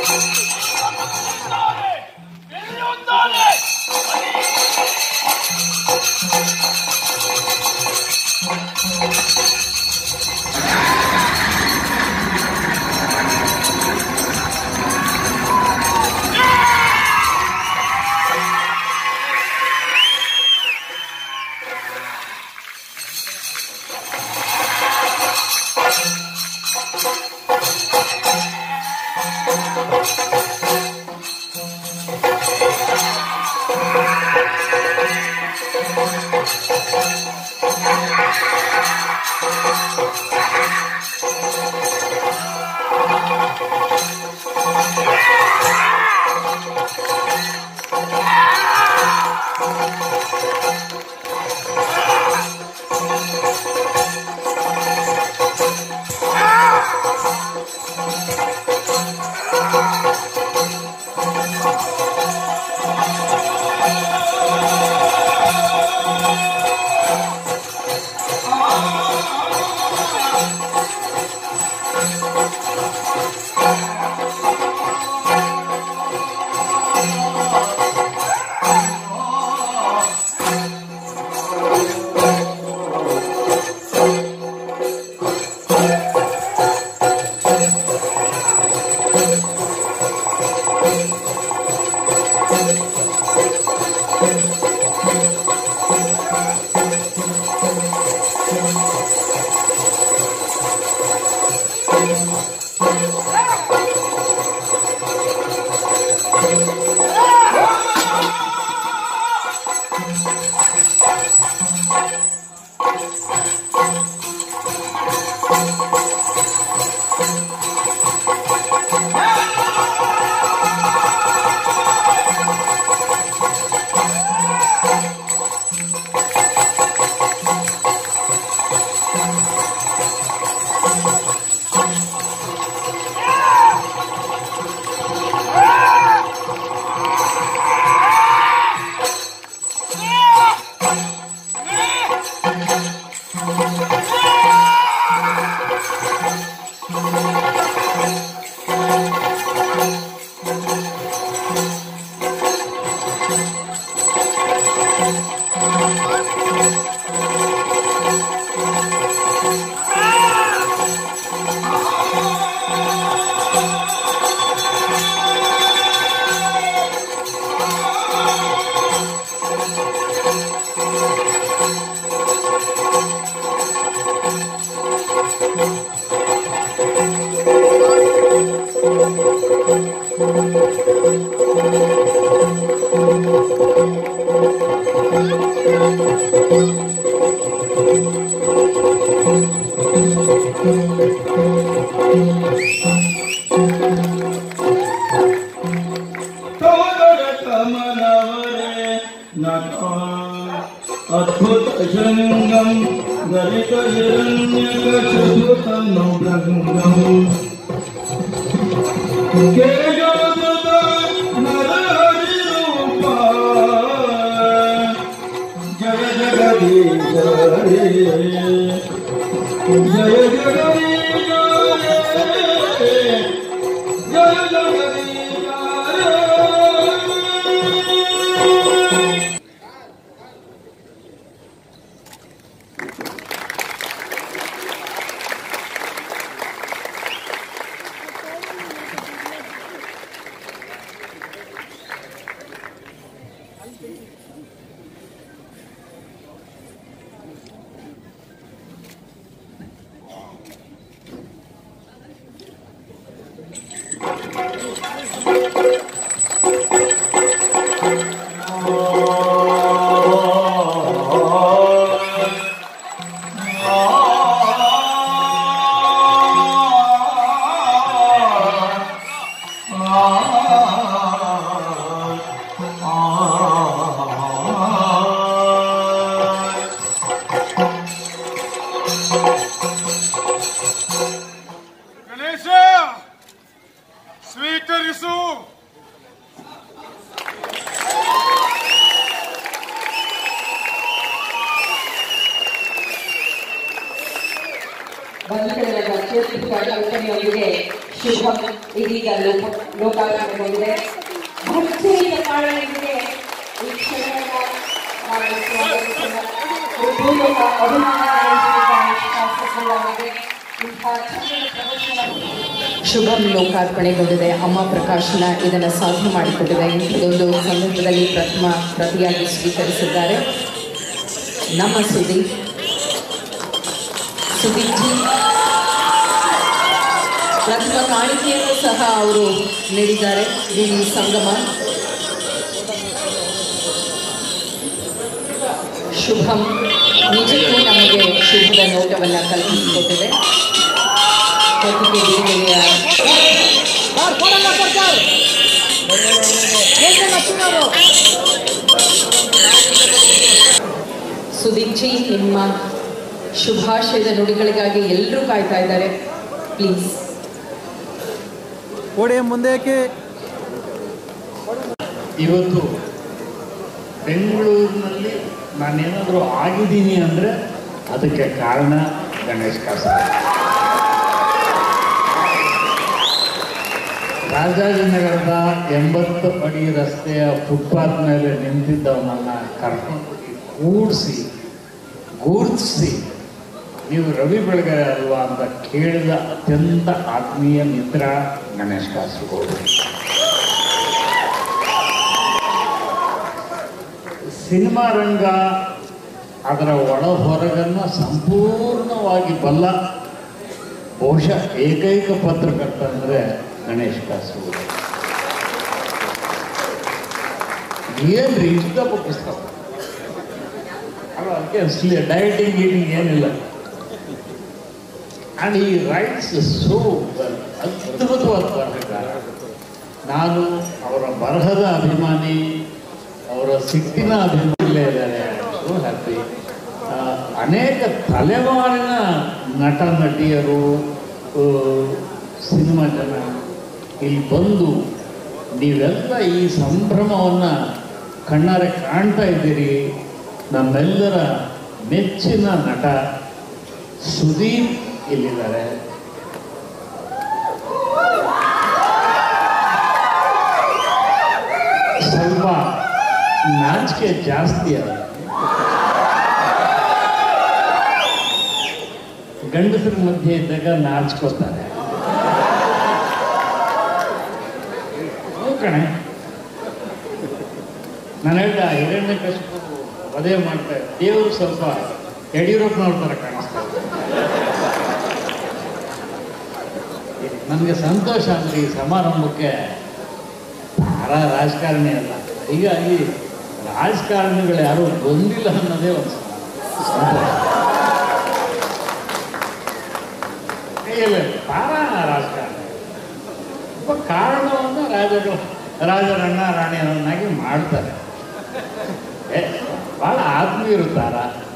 ತೋದರ ಕಮಲವರೆ ನಟ ಅದ್ಭುತ ಶೃಂಗಂ ಗರಿತ ಹಿರಣ್ಯಕಶುತಂ ಭೃಂಗಂ ಕೇಯೋದೃತ ನರಹರಿ ರೂಪ ಜಯ ಜಗದೀಶ ಹರೇ. ಜಯ ಜಗದೀಶ ಹರೇ. ಜಯ ಜಗದೀಶ ಹರೇ. ಗಣೇಶ ಸ್ವೀಕರಿಸು ಬಂಧುಗಳೆಲ್ಲ ಅತ್ಯಂತ ಕಲ್ಪನೆಯೊಂದಿಗೆ ಶುಭ ಇದೀಗ ಲೋಕ ಲೋಕಾರ್ಪಣೆಗೊಂಡಿದೆ ಭರ್ಜರಿಯ ಕಾರಣಕ್ಕೆ ಈ ಕ್ಷಣವನ್ನ ನಾವು ಸ್ವಾಗತಿಸೋಣ. ಹೃದಯದ ಅಭಿನಂದನೆಗಳು ಶಾಸಕರಿಗೆ ಇಂಥ ಚಂದದ ಪ್ರದರ್ಶನ ಶುಭಂ ಲೋಕಾರ್ಪಣೆಗೊಂಡಿದೆ ಅಮ್ಮ ಪ್ರಕಾಶನ ಇದನ್ನು ಸಾಧನೆ ಮಾಡಿಕೊಟ್ಟಿದೆ ಇಂಥದ್ದೊಂದು ಸಂದರ್ಭದಲ್ಲಿ ಪ್ರಥಮ ಪ್ರತಿಯಾಗಿ ಸ್ವೀಕರಿಸಿದ್ದಾರೆ ನಮ್ಮ ಸುದೀಪ್ ಸುದೀಪ್ ಜಿ ಪ್ರಥಮ ಕಾಣಿಕೆಯನ್ನು ಸಹ ಅವರು ನೀಡಿದ್ದಾರೆ ಈ ಸಂಗಮ ಶುಭಂ ನಿಜಕ್ಕೂ ನಮಗೆ ಶುಭದ ನೋಟವನ್ನು ಕಲ್ಪಿಸಿಕೊಟ್ಟಿದೆ ಹೊತ್ತಿಗೆ ಬೇರೆಯ ಸುದೀಪ್ ಜಿ ನಿಮ್ಮ ಶುಭಾಶಯದ ನುಡಿಗಳಿಗಾಗಿ ಎಲ್ಲರೂ ಕಾಯ್ತಾ ಇದ್ದಾರೆ ಪ್ಲೀಸ್ ಓಡಿ ಮುಂದಕ್ಕೆ ಇವತ್ತು ಬೆಂಗಳೂರಿನಲ್ಲಿ ನಾನೇನಾದರೂ ಆಗಿದ್ದೀನಿ ಅಂದರೆ ಅದಕ್ಕೆ ಕಾರಣ ಗಣೇಶ್ ಕಾಸರ ರಾಜಾಜಿನಗರದ ಎಂಬತ್ತು ಅಡಿ ರಸ್ತೆಯ ಫುಟ್ಪಾತ್ ಮೇಲೆ ನಿಂತಿದ್ದವನನ್ನು ಕರ್ಕೊಂಡು ಕೂಡಿಸಿ ಗೂರ್ತಿಸಿ ನೀವು ರವಿ ಬೆಳಗೆರೆ ಅಲ್ವಾ ಅಂತ ಕೇಳಿದ ಅತ್ಯಂತ ಆತ್ಮೀಯ ಮಿತ್ರ ಗಣೇಶ್ ಕಾಸರಗೋಡು ಸಿನಿಮಾ ರಂಗ ಅದರ ಒಳ ಹೊರಗನ್ನು ಸಂಪೂರ್ಣವಾಗಿ ಬಲ್ಲ ಬಹುಶಃ ಏಕೈಕ ಪತ್ರಕರ್ತ ಅಂದರೆ ಗಣೇಶ್ ಕಾಸರಗೋಡು ಏನ್ರಿ ಇಷ್ಟಪ್ಪ ಪುಸ್ತಕ ಅಲ್ಲ ಅದಕ್ಕೆ ಅಸಲಿ ಡಯಟಿಂಗ್ ಗೀಟಿಂಗ್ ಏನಿಲ್ಲ ಆ್ಯಂಡ್ ಈ ರೈಟ್ಸ್ ಸೋ ಅದ್ಭುತವಾದ ಬರಹಗಾರ ನಾನು ಅವರ ಬರಹದ ಅಭಿಮಾನಿ ಅವರ ಸಿಟ್ಟಿನ ಅಭಿಮಾನಿಲೇ ಇದ್ದಾರೆ ಸೋ ಹ್ಯಾಪಿ ಅನೇಕ ತಲೆಮಾರಿನ ನಟ ನಟಿಯರು ಆ, ಸಿನಿಮಾ ಜನ ಇಲ್ಲಿ ಬಂದು ನೀವೆಲ್ಲ ಈ ಸಂಭ್ರಮವನ್ನು ಕಣ್ಣಾರೆ ಕಾಣ್ತಾ ಇದ್ದೀರಿ ನಮ್ಮೆಲ್ಲರ ಮೆಚ್ಚಿನ ನಟ ಸುದೀಪ್ ಇಲ್ಲಿದ್ದಾರೆ ಸ್ವಲ್ಪ ನಾಚಿಕೆ ಜಾಸ್ತಿ ಅದ ಗಂಡಸರ ಮಧ್ಯೆ ಇದ್ದಾಗ ನಾಚ್ಕೋತಾರೆ ಹೌದ್ ಕಣೆ ನಾನು ಹೇಳ್ದ ಹಿರಣ್ಯ ಕಶಿಪು ವಧೆ ಮಾಡ್ತಾರೆ ದೇವರು ಸ್ವಲ್ಪ ಯಡಿಯೂರಪ್ಪನವ್ರ ಥರ ಕಾಣಿಸ್ತಾರೆ ನನಗೆ ಸಂತೋಷ ಅಂದರೆ ಈ ಸಮಾರಂಭಕ್ಕೆ ಯಾರ ರಾಜಕಾರಣಿ ಅಲ್ಲ ಹೀಗಾಗಿ ರಾಜಕಾರಣಿಗಳು ಯಾರೂ ಬಂದಿಲ್ಲ ಅನ್ನೋದೇ ಒಂದು ಸಂತೋಷ. ಇಲ್ಲ ತಾರಾ ರಾಜಕಾರಣಿ ಒಬ್ಬ ಕಾರಣವನ್ನು ರಾಜರು ರಾಜರಣ್ಣ ರಾಣಿಯರನ್ನಾಗಿ ಮಾಡ್ತಾರೆ ಏ, ಭಾಳ ಆತ್ಮೀಯರು ತಾರ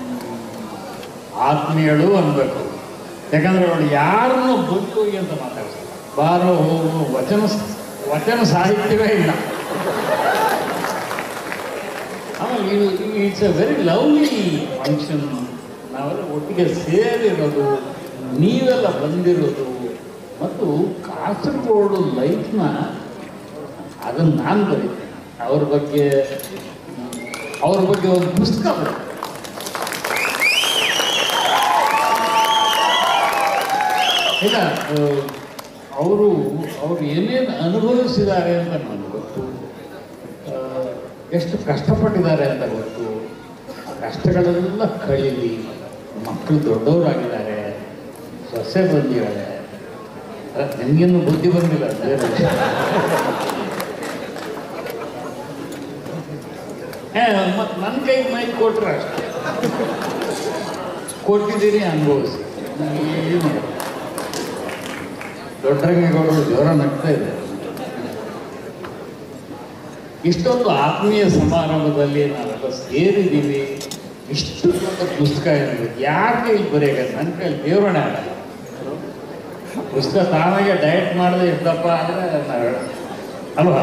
ಆತ್ಮೀಯಳು ಅನ್ಬೇಕು ಯಾಕಂದ್ರೆ ಅವಳು ಯಾರನ್ನು ಬಂದು ಹೋಗಿ ಅಂತ ಮಾತಾಡ್ತಾರೆ ಬಾರೋ ಹೋಗು ವಚನ ವಚನ ಸಾಹಿತ್ಯವೇ ಇಲ್ಲ ಆಮೇಲೆ ಇದು it's a very lovely function ನಾವೆಲ್ಲ ಒಟ್ಟಿಗೆ ಸೇರಿರೋದು ನೀವೆಲ್ಲ ಬಂದಿರೋದು ಮತ್ತು ಕಾಸರಗೋಡು ಲೈಫ್ನ ಅದನ್ನು ನಾನು ಬರೀತೀನಿ ಅವ್ರ ಬಗ್ಗೆ ಅವ್ರ ಬಗ್ಗೆ ಒಂದು ಪುಸ್ತಕ ಬರೀತೀನಿ ಇಲ್ಲ ಅವರು ಅವರು ಏನೇನು ಅನುಭವಿಸಿದ್ದಾರೆ ಅಂತ ನನಗೆ ಗೊತ್ತು ಆ, ಎಷ್ಟು ಕಷ್ಟಪಟ್ಟಿದ್ದಾರೆ ಅಂತ ಗೊತ್ತು ಆ ಕಷ್ಟಗಳೆಲ್ಲ ಕಳೀಲಿ ಮಕ್ಕಳು ದೊಡ್ಡವರಾಗಿದ್ದಾರೆ ಸೊಸೆ ಬಂದಿದ್ದಾರೆ ನನಗೇನು ಬುದ್ಧಿ ಬಂದಿಲ್ಲ ಬೇರೆ ವಿಷಯ. ಏ ಮತ್ತು ನನ್ನ ಕೈಗೆ ಮೈಕ್ ಕೊಟ್ರೆ ಅಷ್ಟೇ ಕೊಟ್ಟಿದ್ದೀನಿ ಅನುಭವಿಸಿ ಏನು ದೊಡ್ಡರಂಗೇಗೌಡರು ಜೋರ ನಗ್ತಾ ಇದೆ ಇಷ್ಟೊಂದು ಆತ್ಮೀಯ ಸಮಾರಂಭದಲ್ಲಿ ನಾವೆಲ್ಲ ಸೇರಿದ್ದೀವಿ ಇಷ್ಟು ದೊಡ್ಡ ಪುಸ್ತಕ ಇರಬೇಕು ಯಾರ ಕೈಲಿ ಬರೆಯಕ್ಕೆ ನನ್ನ ಕೈಲಿ ದೇವರಣೆ ಆಗಲ್ಲ ಪುಸ್ತಕ ತಾನಾಗೆ ಡಯಟ್ ಮಾಡದೆ ಇದ್ದಪ್ಪ ಅಂದರೆ ನಾವು ಅಲ್ವಾ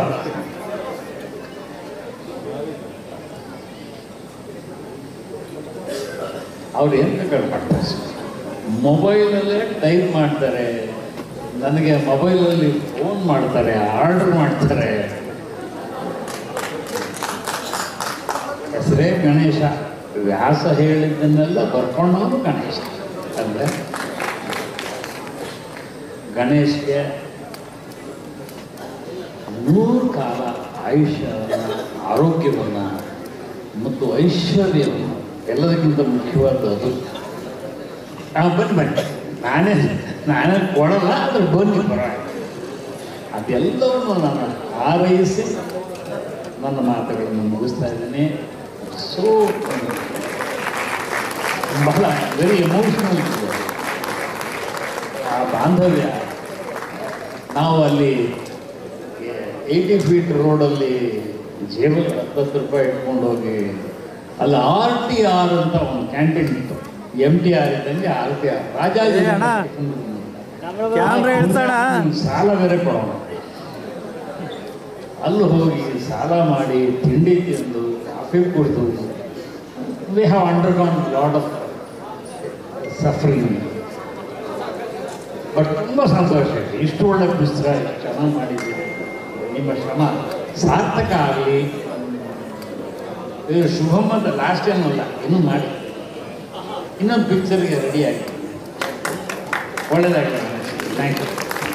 ಅವ್ರು ಏನು ಬೇಕಾದ್ರೆ ಮಾಡ್ತಾರೆ ಮೊಬೈಲಲ್ಲೇ ಟೈಪ್ ಮಾಡ್ತಾರೆ ನನಗೆ ಮೊಬೈಲಲ್ಲಿ ಫೋನ್ ಮಾಡ್ತಾರೆ ಆರ್ಡರ್ ಮಾಡ್ತಾರೆ ಹೆಸರೇ ಗಣೇಶ ವ್ಯಾಸ ಹೇಳಿದ್ದನ್ನೆಲ್ಲ ಬರ್ಕೊಂಡವನು ಗಣೇಶ ಅಂದರೆ ಗಣೇಶ್ಗೆ ನೂರು ಕಾಲ ಆಯುಷ್ಯವನ್ನು ಆರೋಗ್ಯವನ್ನು ಮತ್ತು ಐಶ್ವರ್ಯವನ್ನು ಎಲ್ಲದಕ್ಕಿಂತ ಮುಖ್ಯವಾದ ಅದು ಆ, ಬನ್ನಿ ಬನ್ನಿ ನಾನೇ ನಾನೇ ಕೊಡಲ್ಲ ಆದರೆ ಬನ್ನಿ ಬರ ಅದೆಲ್ಲವನ್ನು ನಾನು ಹಾರೈಸಿ ನನ್ನ ಮಾತುಗಳನ್ನು ಮುಗಿಸ್ತಾ ಇದ್ದೀನಿ ಸೋ ಬಹಳ ವೆರಿ ಎಮೋಷನಲ್ ಆ ಬಾಂಧವ್ಯ ನಾವು ಅಲ್ಲಿ ಏಯ್ಟಿ ಫೀಟ್ ರೋಡಲ್ಲಿ ಜೇಬಲ್ಲಿ ಹತ್ತತ್ತು ರೂಪಾಯಿ ಇಟ್ಕೊಂಡು ಹೋಗಿ ಅಲ್ಲಿ ಆರ್ ಟಿ ಆರ್ ಅಂತ ಒಂದು ಕ್ಯಾಂಟೀನ್ ಇತ್ತು ಎಮ್ ಟಿ ಆರ್ ಇದ್ದಂಗೆ ಆರ್ ಟಿ ಆರ್ ರಾಜಾಜಿ ಏ ಅಣ್ಣ. ಕ್ಯಾಮ್ರಾ ಇಳ್ಸೋಣ. ಸಾಲ ಬೇರೆ ಕೊಡೋಣ ಅಲ್ಲಿ ಹೋಗಿ ಸಾಲ ಮಾಡಿ ತಿಂಡಿ ತಿಂದು ಕಾಫಿ ಕುಡಿದು we have undergone lot of suffering but ತುಂಬ ಸಂತೋಷ ಇದೆ ಇಷ್ಟು ಒಳ್ಳೆ ಪುಸ್ತಕ ಇಷ್ಟು ಚೆನ್ನಾಗಿ ಮಾಡಿದ್ದೀರಿ ನಿಮ್ಮ ಶ್ರಮ ಸಾರ್ಥಕ ಆಗಲಿ ಇದು ಶುಭಮ್ ಅಂತ ಲಾಸ್ಟ್ ಟೈಮ್ ಅಲ್ಲ ಇನ್ನೂ ಮಾಡಿ ಇನ್ನೊಂದು ಪಿಕ್ಚರ್ಗೆ ರೆಡಿ ಆಗಿ ಒಳ್ಳೆಯದಾಗಲಿ ಥ್ಯಾಂಕ್ ಯು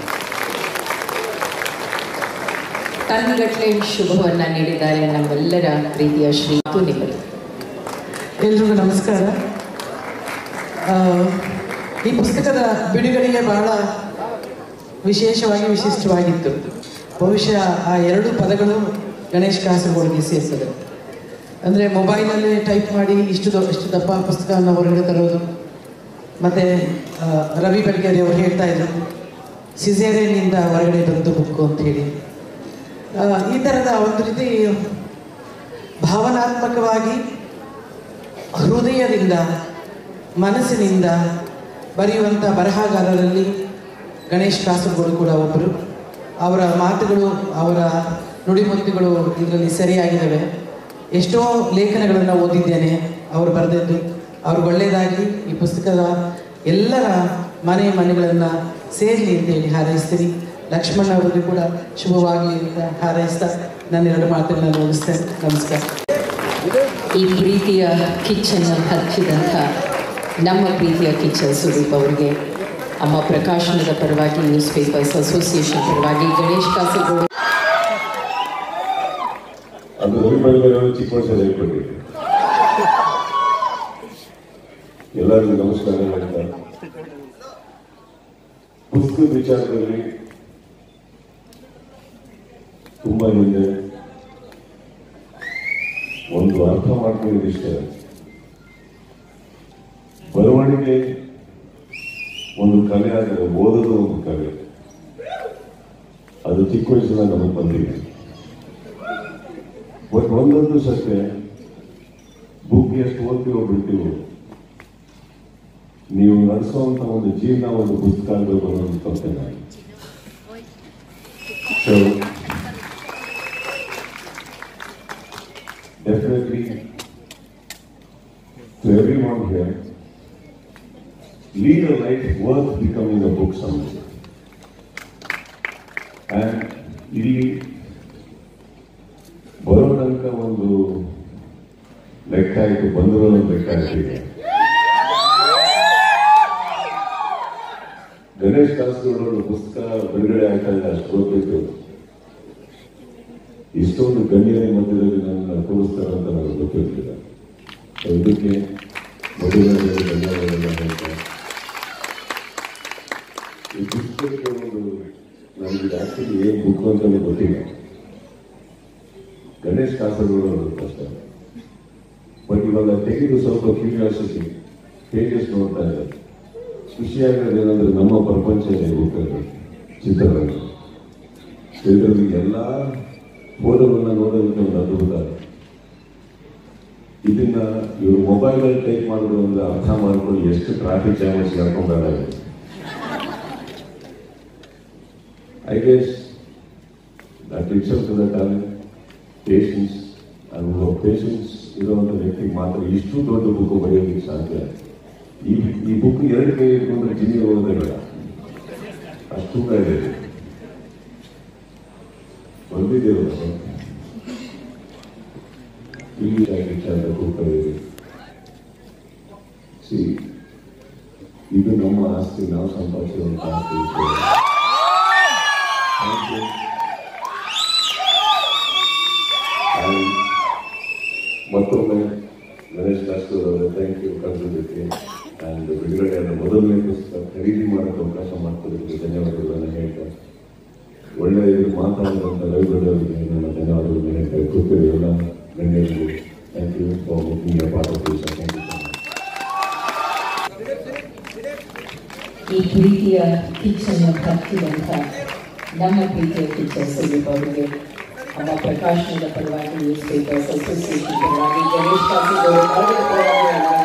ಟನ್ಗಟ್ಲೆ ಶುಭವನ್ನ ನೀಡಿದ್ದಾರೆ ನಮ್ಮೆಲ್ಲರ ಪ್ರೀತಿಯ ಶ್ರೀ ನಿಮ್ಮದು ಎಲ್ರಿಗೂ ನಮಸ್ಕಾರ ಆ, ಈ ಪುಸ್ತಕದ ಬಿಡುಗಡೆಗೆ ಬಹಳ ವಿಶೇಷವಾಗಿ ವಿಶಿಷ್ಟವಾಗಿತ್ತು ಬಹುಶಃ ಆ ಎರಡು ಪದಗಳು ಗಣೇಶ್ ಕಾಸರಗೋಡಿಗೆ ಸೇರ್ತದೆ ಅಂದರೆ ಮೊಬೈಲಲ್ಲಿ ಟೈಪ್ ಮಾಡಿ ಇಷ್ಟು ದೊ ಇಷ್ಟು ದಪ್ಪ ಪುಸ್ತಕವನ್ನು ಹೊರಗಡೆ ತರೋದು ಮತ್ತು ರವಿ ಬೆಳಗೆರೆ ಅವರು ಹೇಳ್ತಾ ಇದ್ರು ಸಿಸೇರಿಯನ್ನಿಂದ ಹೊರಗಡೆ ಬಂದು ಬುಕ್ಕು ಅಂತ ಹೇಳಿ ಆ, ಈ ಥರದ ಒಂದು ರೀತಿ ಭಾವನಾತ್ಮಕವಾಗಿ ಹೃದಯದಿಂದ ಮನಸ್ಸಿನಿಂದ ಬರೆಯುವಂಥ ಬರಹಗಾರರಲ್ಲಿ ಗಣೇಶ್ ಕಾಸರಗೋಡು ಕೂಡ ಒಬ್ಬರು ಅವರ ಮಾತುಗಳು ಅವರ ನುಡಿಮುತ್ತುಗಳು ಇದರಲ್ಲಿ ಸರಿಯಾಗಿದ್ದಾವೆ ಎಷ್ಟೋ ಲೇಖನಗಳನ್ನು ಓದಿದ್ದೇನೆ ಅವರು ಬರೆದದ್ದು ಅವ್ರಿಗೆ ಒಳ್ಳೆಯದಾಗಿ ಈ ಪುಸ್ತಕದ ಎಲ್ಲರ ಮನೆ ಮನೆಗಳನ್ನು ಸೇರಲಿ ಅಂತೇಳಿ ಹಾರೈಸ್ತೀನಿ ಲಕ್ಷ್ಮಣ್ ಅವರಿಗೂ ಕೂಡ ಶುಭವಾಗಲಿ ಅಂತ ಹಾರೈಸ್ತಾ ನನ್ನ ಎರಡು ಮಾತುಗಳನ್ನು ಮುಗಿಸ್ತೇನೆ ನಮಸ್ಕಾರ ಈ ಪ್ರೀತಿಯ ಕಿಚ್ಚನ್ನು ಹಚ್ಚಿದಂಥ ನಮ್ಮ ಪ್ರೀತಿಯ ಕಿಚ್ಚ ಸುದೀಪ್ ಅವರಿಗೆ ಅಮ್ಮ ಪ್ರಕಾಶನದ ಪರವಾಗಿ ನ್ಯೂಸ್ ಪೇಪರ್ಸ್ ಅಸೋಸಿಯೇಷನ್ ಪರವಾಗಿ ಗಣೇಶ್ ಕಾಸರಗೋಡು ಅದು ರವಿಬೆಳಗೆರೆಯವರು ಚಿಕ್ಕ ವಯಸ್ಸಲ್ಲಿ ಹೇಳ್ಕೊಟ್ಟಿದ್ರು ಎಲ್ಲರಿಗೂ ನಮಸ್ಕಾರ ಹೇಳ್ತಾ ಪುಸ್ತಕದ ವಿಚಾರದಲ್ಲಿ ತುಂಬಾ ಹಿಂದೆ ಒಂದು ಅರ್ಥ ಮಾಡ್ಕೊಂಡಿದ್ದಿಷ್ಟೇ ಬರವಣಿಗೆ ಒಂದು ಕಲೆ ಆದರೆ ಓದೋದು ಒಂದು ಕಲೆ ಅದು ಚಿಕ್ಕ ವಯಸ್ಸಿನ ನಮಗೆ ಬಂದಿದೆ ಬಟ್ ಒಂದೊಂದು ಸತ್ಯ ಬುಕ್ ಎಷ್ಟು ಓದ್ತೀವೋ ಬಿಡ್ತೀವೋ ನೀವು ನಡೆಸುವಂತ ಒಂದು ಜೀವನ ಒಂದು ಪುಸ್ತಕ ಆಗಬೇಕು ಅನ್ನೋದು ತಪ್ಪೇನೆ so definitely to everyone here lead a life worth becoming a book something and ಇಲ್ಲಿ ಬರೋ ತನಕ ಒಂದು ಲೆಕ್ಕ ಆಯ್ತು ಬಂದಿರೋ ಒಂದು ಲೆಕ್ಕ ಆಯ್ತು ಗಣೇಶ್ ಕಾಸರಗೋಡು ಪುಸ್ತಕ ಬಿಡುಗಡೆ ಆಗ್ತಾ ಇದೆ ಅಷ್ಟು ಗೊತ್ತಿತ್ತು ಇಷ್ಟೊಂದು ಗಣ್ಯರ ಮಧ್ಯದಲ್ಲಿ ನನ್ನ ಕೂರಿಸ್ತಾರೆ ಅಂತ ನನಗೆ ಗೊತ್ತಿರಲಿಲ್ಲ So ಇದಕ್ಕೆ ಮೊದಲನೇದಾಗಿ ಧನ್ಯವಾದಗಳನ್ನ ಹೇಳ್ತಾ ಈ ಪುಸ್ತಕಕ್ಕೆ ಒಂದು ನನಗೆ ಆಕ್ಚುಲಿ ಏನು ಬುಕ್ ಅಂತಲೇ ಗೊತ್ತಿಲ್ಲ ಗಣೇಶ್ ಕಾಸರಗೋಡು ಅವರು ಕಷ್ಟ ಬಟ್ ಇವಾಗ ತೆಗೆದು ಸ್ವಲ್ಪ ಕ್ಯೂರಿಯಾಸಿಟಿ ಪೇಜಸ್ ನೋಡ್ತಾ ಇದ್ದಾರೆ ಖುಷಿಯಾಗಿರೋದು ಏನಂದ್ರೆ ನಮ್ಮ ಪ್ರಪಂಚ ಇದೆ ಹೋಗ್ತದೆ ಚಿತ್ರರಂಗ ಇದರಲ್ಲಿ ಎಲ್ಲ ಫೋಟೋಗಳನ್ನ ನೋಡೋದಕ್ಕೆ ಒಂದು ಅದ್ಭುತ ಇದನ್ನ ಇವರು ಮೊಬೈಲಲ್ಲಿ ಟೈಪ್ ಮಾಡೋದು ಅಂದ್ರೆ ಅರ್ಥ ಮಾಡ್ಕೊಂಡು ಎಷ್ಟು ಟ್ರಾಫಿಕ್ ಜಾಮ್ ಸಿಗಾಕೊಂಡಾಗ I guess that picture to the talent patience ಅದು ಪೇಷನ್ಸ್ ಇರುವಂಥ ವ್ಯಕ್ತಿಗೆ ಮಾತ್ರ ಇಷ್ಟು ದೊಡ್ಡ ಬುಕ್ ಬರೆಯೋದಕ್ಕೆ ಸಾಧ್ಯ ಈ ಈ ಬುಕ್ ಎರಡು ಕೈ ಇಟ್ಕೊಂಡ್ರೆ ಜಿನಿ ಹೋಗೋದೇ ಬೇಡ ಅಷ್ಟು ಇದೆ ಬಂದಿದ್ದೇವಲ್ಲ ಸರ್ ಇಲ್ಲಿ ಯಾಕೆ ವಿಚಾರ ಕೂಗ್ತಾಯಿದ್ದೀವಿ ಸಿ ಇದು ನಮ್ಮ ಆಸ್ತಿ ನಾವು ಸಂಪಾದಿಸಿರುವಂತ ಆಸ್ತಿ Thank you. And ಮತ್ತೊಮ್ಮೆ ಗಣೇಶ್ ಶಾಸ್ತ್ರಿ ಅವರೇ ಥ್ಯಾಂಕ್ ಯು ಕರೆದಿದ್ದಕ್ಕೆ ಆ್ಯಂಡ್ ಬಿಡುಗಡೆಯನ್ನು ಮೊದಲನೇ ಪುಸ್ತಕ ಖರೀದಿ ಮಾಡೋಕ್ಕೆ ಅವಕಾಶ ಮಾಡ್ಕೊಡೋದಕ್ಕೆ ಧನ್ಯವಾದಗಳನ್ನು ಹೇಳ್ತಾರೆ ಒಳ್ಳೆ ಇದು ಮಾತಾಡಿದಂಥ ರವಿಗೌಡರಿಗೆ ನನ್ನ ಧನ್ಯವಾದಗಳು ಹೇಳ್ತಾರೆ ಕೂತಿರೋ ಎಲ್ಲ ಗಣ್ಯರಿಗೆ thank you for making a part of this thank you so much ಈ ಪ್ರೀತಿಯ ಕಿಚ್ಚನ್ನು ಹಚ್ಚಿದಂಥ ನಮ್ಮ ಪ್ರೀತಿಯ ಕಿಚ್ಚ ಸುದೀಪ್ ಅವರಿಗೆ ನಮ್ಮ ಪ್ರಕಾಶನದ ಪರವಾಗಿ ನ್ಯೂಸ್ ಪೇಪರ್ಸ್ ಅಸೋಸಿಯೇಷನ್ ಪರವಾಗಿ ಗಣೇಶ್ ಕಾಸರಗೋಡು ಬಳಗದ ಪರವಾಗಿ ಎಲ್ಲ